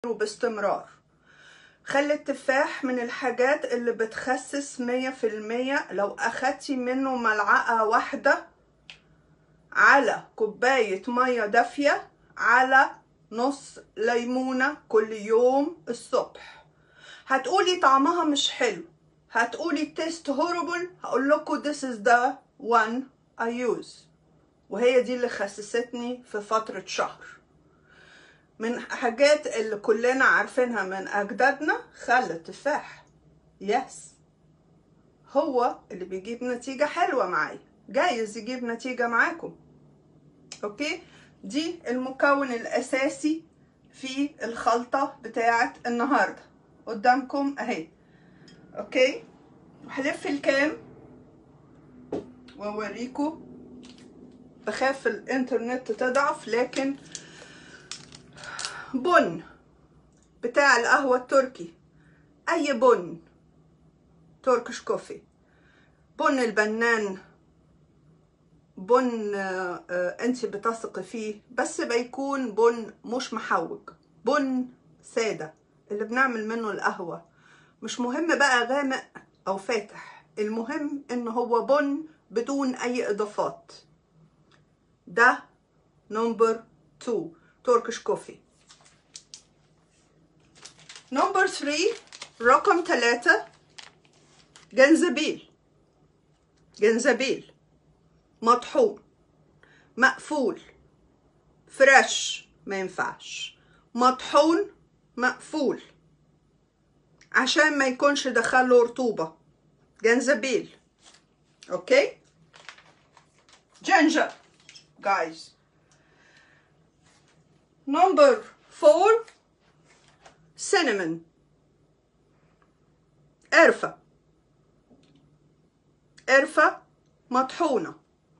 باستمرار خلي التفاح من الحاجات اللي بتخسس مية في المية لو أخدتي منه ملعقة واحدة على كوباية مية دافية على نص ليمونة كل يوم الصبح هتقولي طعمها مش حلو هتقولي تيست هوربل هقول لكم this is the one I use وهي دي اللي خسستني في فترة شهر من حاجات اللي كلنا عارفينها من أجدادنا خل التفاح يس هو اللي بيجيب نتيجة حلوة معايا جايز يجيب نتيجة معاكم اوكي دي المكون الأساسي في الخلطة بتاعة النهاردة قدامكم اهي اوكي هلف الكام واوريكم بخاف الانترنت تضعف لكن بن بتاع القهوة التركي أي بن تركش كوفي بن البنان بن آه، آه، انت بتثقي فيه بس بيكون بن مش محوج بن سادة اللي بنعمل منه القهوة مش مهم بقى غامق أو فاتح المهم إن هو بن بدون أي إضافات ده نمبر 2 تركش كوفي نمبر 3 رقم 3 جنزبيل جنزبيل مطحون مقفول فريش ما ينفعش مطحون مقفول عشان ما يكونش دخله رطوبة جنزبيل اوكي ginger guys number four cinnamon قرفة قرفة مطحونة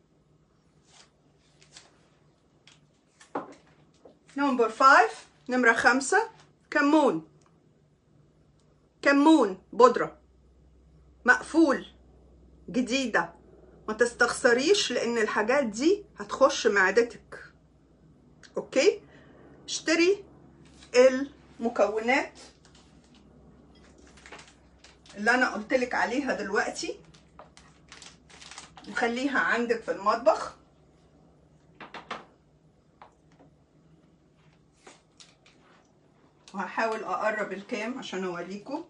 نمبر فايف نمرة خمسة كمون كمون بودرة مقفول جديدة ما تستخسريش لان الحاجات دي هتخش معدتك اوكي اشتري المكونات اللي انا قلتلك عليها دلوقتي وخليها عندك في المطبخ وهحاول اقرب الكام عشان اوريكم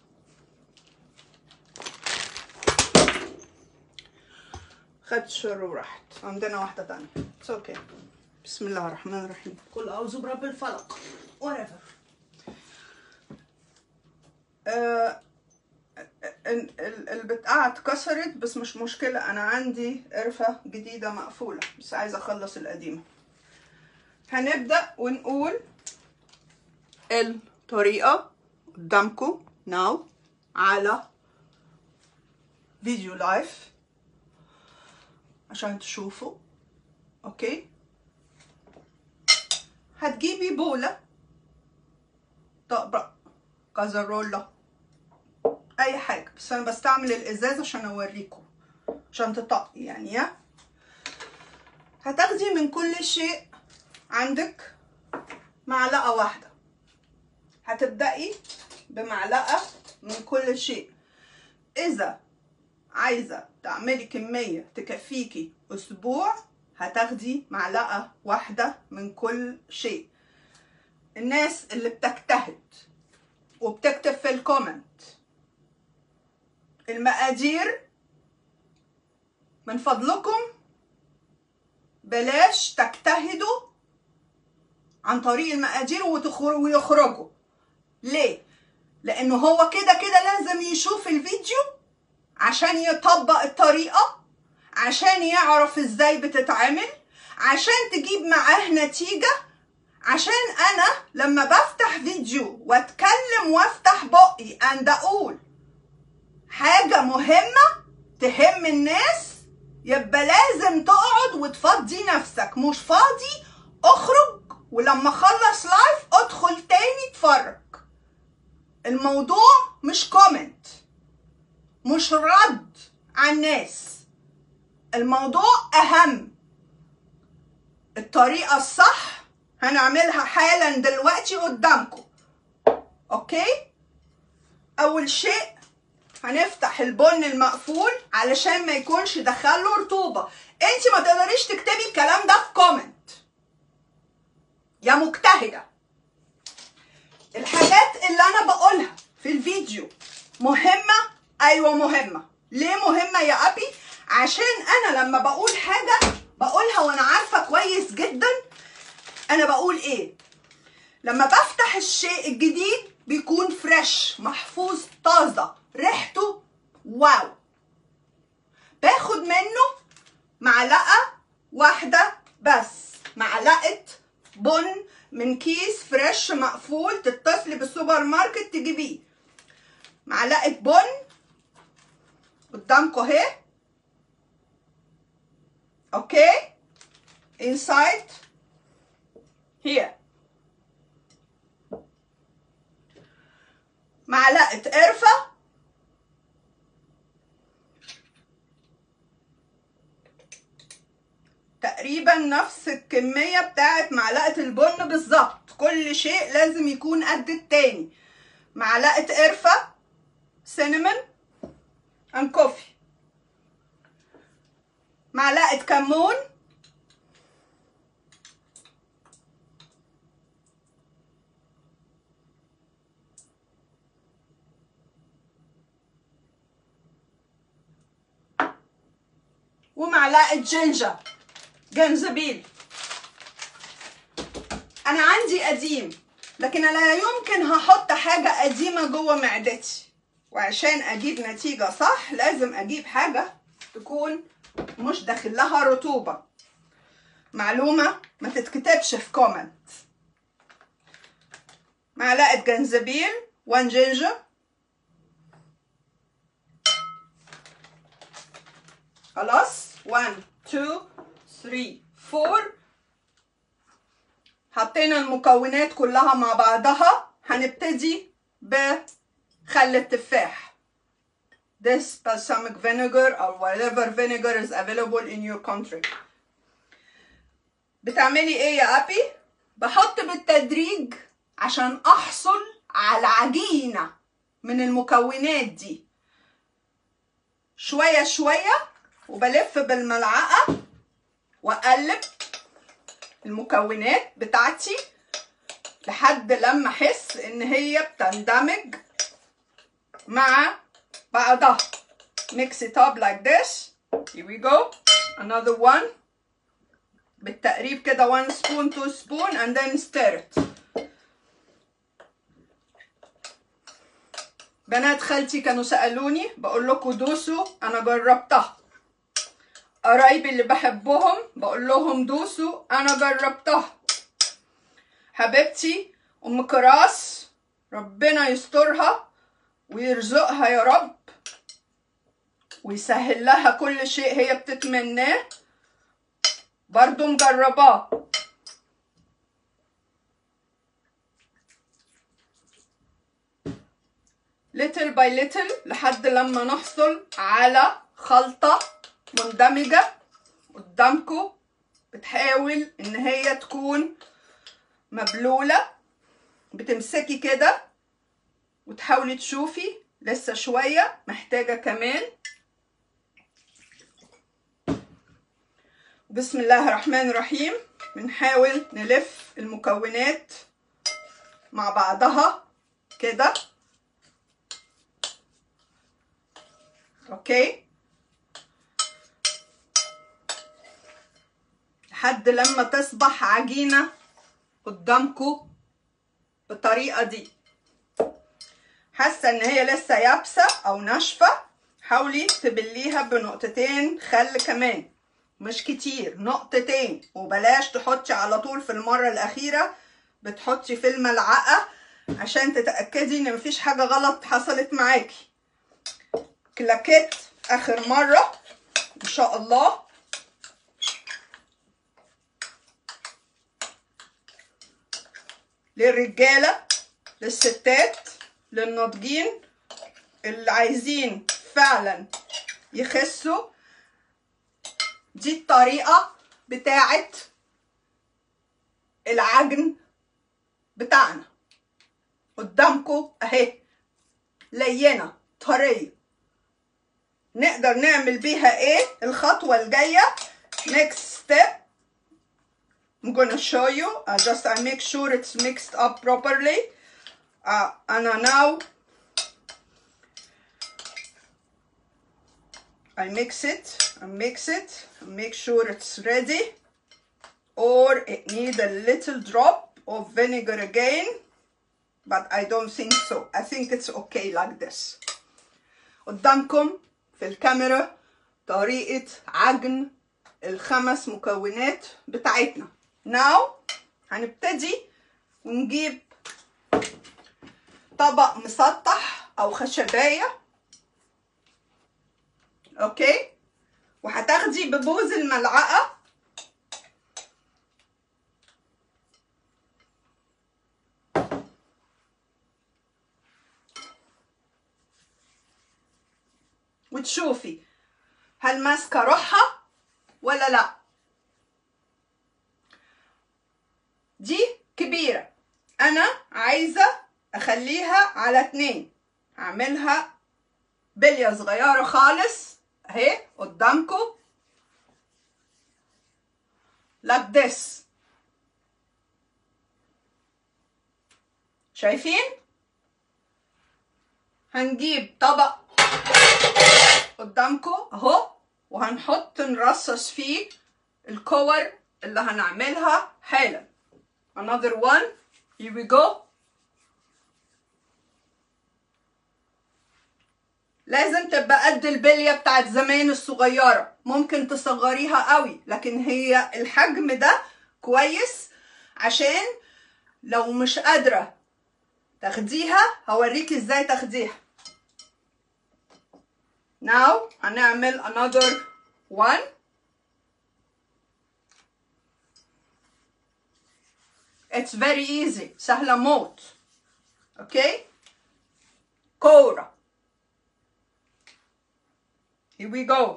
خدت شر وراحت عندنا واحدة تانية اتس اوكي بسم الله الرحمن الرحيم قل اعوذ برب الفلق whatever آه ال- ال- البتاعة اتكسرت بس مش مشكلة أنا عندي قرفة جديدة مقفولة بس عايزة أخلص القديمة هنبدأ ونقول الطريقة قدامكم ناو على فيديو لايف عشان تشوفوا اوكي هتجيبي بولة طبق كازرولة اي حاجة بس انا بستعمل الازاز عشان اوريكم عشان تطقي يعني يا هتاخدي من كل شيء عندك معلقة واحدة هتبدأي بمعلقة من كل شيء إذا عايزة تعملي كمية تكفيكي أسبوع هتاخدي معلقة واحدة من كل شيء الناس اللي بتجتهد وبتكتب في الكومنت المقادير من فضلكم بلاش تجتهدوا عن طريق المقادير وتخرجوا ويخرجوا ليه لانه هو كده كده لازم يشوف الفيديو عشان يطبق الطريقة عشان يعرف ازاي بتتعمل عشان تجيب معاه نتيجة عشان انا لما بفتح فيديو واتكلم وافتح بقي اند اقول حاجة مهمة تهم الناس يبقى لازم تقعد وتفضي نفسك مش فاضي اخرج ولما اخلص لايف ادخل تاني اتفرج الموضوع مش كومنت مش رد على الناس الموضوع اهم الطريقة الصح هنعملها حالا دلوقتي قدامكم اوكي اول شيء هنفتح البن المقفول علشان ما يكونش دخله رطوبه انت ما تقدريش تكتبي الكلام ده في كومنت يا مجتهده الحاجات اللي انا بقولها في الفيديو مهمه ايوه مهمه ليه مهمه يا ابي عشان انا لما بقول حاجه بقولها وانا عارفه كويس جدا انا بقول ايه لما بفتح الشيء الجديد بيكون فريش محفوظ طازه ريحته واو باخد منه معلقه واحده بس معلقه بن من كيس فريش مقفول تتصلي بالسوبر ماركت تجيبيه معلقه بن قدامكم اهي اوكي inside here معلقه قرفه تقريبا نفس الكمية بتاعت معلقة البن بالظبط كل شيء لازم يكون قد التاني معلقة قرفة سينمون and coffee معلقة كمون ومعلقة جينجر جنزبيل انا عندي قديم لكن لا يمكن هحط حاجة قديمة جوه معدتي وعشان اجيب نتيجة صح لازم اجيب حاجة تكون مش داخل لها رطوبة معلومة ما تتكتبش في كومنت معلقة جنزبيل وان جينجر خلاص 1 2 3 4 حطينا المكونات كلها مع بعضها هنبتدي بخل التفاح this balsamic vinegar or whatever vinegar is available in your country بتعملي ايه يا ابي بحط بالتدريج عشان احصل على عجينة من المكونات دي شوية شوية وبلف بالملعقة واقلب المكونات بتاعتي لحد لما احس ان هي بتندمج مع بعضها mix it up like this here we go another one بالتقريب كده one spoon two spoon and then stir it بنات خالتي كانوا سألوني بقول لكم دوسوا انا جربتها قرايبي اللي بحبهم بقول لهم دوسوا انا جربتها حبيبتي ام كراس ربنا يسترها ويرزقها يا رب ويسهل لها كل شيء هي بتتمناه برضو مجرباه little by little لحد لما نحصل على خلطة مندمجة قدامكم بتحاول ان هي تكون مبلولة بتمسكي كده وتحاولي تشوفي لسه شوية محتاجة كمان بسم الله الرحمن الرحيم بنحاول نلف المكونات مع بعضها كده اوكي لحد لما تصبح عجينة قدامكم بالطريقة دي حاسة ان هي لسه يابسة او ناشفة حاولي تبليها بنقطتين خل كمان مش كتير نقطتين وبلاش تحطي على طول في المرة الأخيرة بتحطي في الملعقة عشان تتأكدي ان مفيش حاجة غلط حصلت معاكي كلاكيت آخر مرة إن شاء الله للرجالة للستات للناضجين اللي عايزين فعلا يخسوا دي الطريقة بتاعت العجن بتاعنا قدامكم قدامكم اهي لينه طريه نقدر نعمل بيها ايه الخطوه الجايه next step I'm gonna show you I just I make sure it's mixed up properly uh, and I now I mix it I mix it make sure it's ready or it need a little drop of vinegar again but I don't think so I think it's okay like this قدامكم في الكاميرا طريقة عجن الخمس مكونات بتاعتنا now هنبتدي ونجيب طبق مسطح او خشبايه اوكي وهتاخدي ببوز الملعقه وتشوفي هل ماسكه روحها ولا لا دي كبيره انا عايزه اخليها على اتنين اعملها بليه صغيره خالص اهي قدامكم like this شايفين هنجيب طبق قدامكم اهو وهنحط نرصص فيه الكور اللي هنعملها حالا another one here we go لازم تبقى قد البلية بتاعت زمان الصغيرة ممكن تصغريها قوي لكن هي الحجم ده كويس عشان لو مش قادرة تاخديها هوريكي ازاي تاخديها now هنعمل another one it's very easy سهلة موت اوكي كورة Here we go.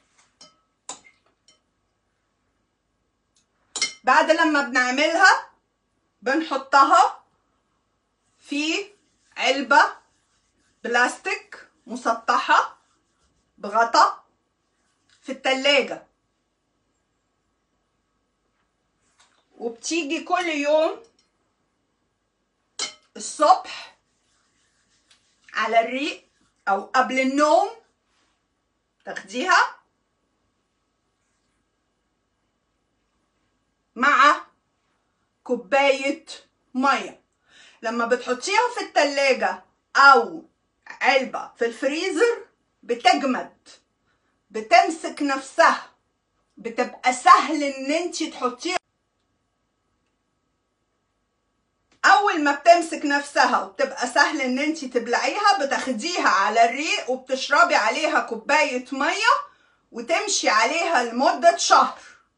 بعد لما بنعملها بنحطها في علبة بلاستيك مسطحة بغطا في التلاجة وبتيجي كل يوم الصبح على الريق أو قبل النوم تاخديها مع كوباية مية لما بتحطيها في التلاجة أو علبة في الفريزر بتجمد بتمسك نفسها بتبقى سهل ان انت تحطيها اول ما بتمسك نفسها وبتبقى سهل ان انت تبلعيها بتاخديها على الريق وبتشربي عليها كوباية مية وتمشي عليها لمدة شهر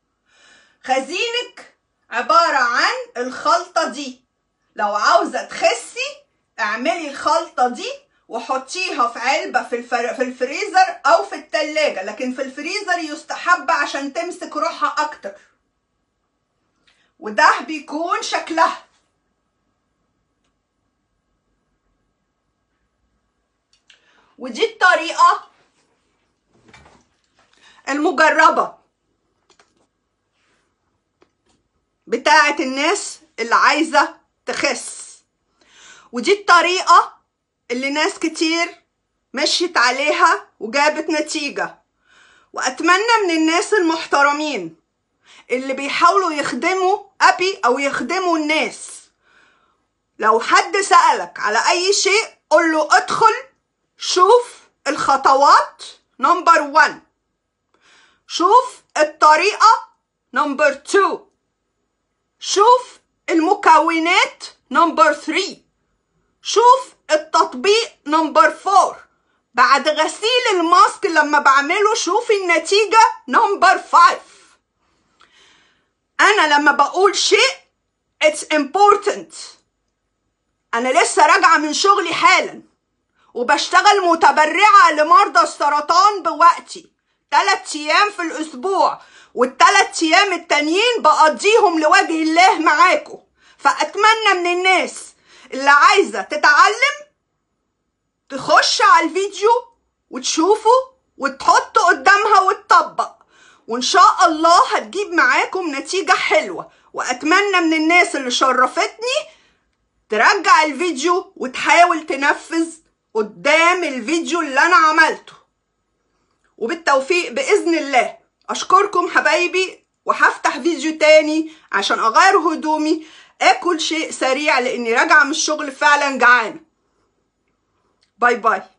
خزينك عبارة عن الخلطة دي لو عاوزة تخسي اعملي الخلطة دي وحطيها في علبة في, الفر... في الفريزر أو في التلاجة لكن في الفريزر يستحب عشان تمسك روحها أكتر وده بيكون شكلها ودي الطريقة المجربة بتاعة الناس اللي عايزة تخس ودي الطريقة اللي ناس كتير مشيت عليها وجابت نتيجة وأتمنى من الناس المحترمين اللي بيحاولوا يخدموا أبي أو يخدموا الناس لو حد سألك على أي شيء قول له ادخل شوف الخطوات نمبر 1 شوف الطريقة نمبر 2 شوف المكونات نمبر 3 شوف التطبيق نمبر 4 بعد غسيل الماسك لما بعمله شوفي النتيجة نمبر 5 أنا لما بقول شيء it's important أنا لسه راجعة من شغلي حالا وبشتغل متبرعة لمرضى السرطان بوقتي تلات أيام في الأسبوع والتلات أيام التانيين بقضيهم لوجه الله معاكم فأتمنى من الناس اللي عايزة تتعلم تخش على الفيديو وتشوفه وتحطه قدامها وتطبق وان شاء الله هتجيب معاكم نتيجة حلوة واتمنى من الناس اللي شرفتني ترجع الفيديو وتحاول تنفذ قدام الفيديو اللي انا عملته وبالتوفيق باذن الله اشكركم حبايبي وهفتح فيديو تاني عشان اغير هدومي اكل شيء سريع لاني راجعه من الشغل فعلا جعانه باي باي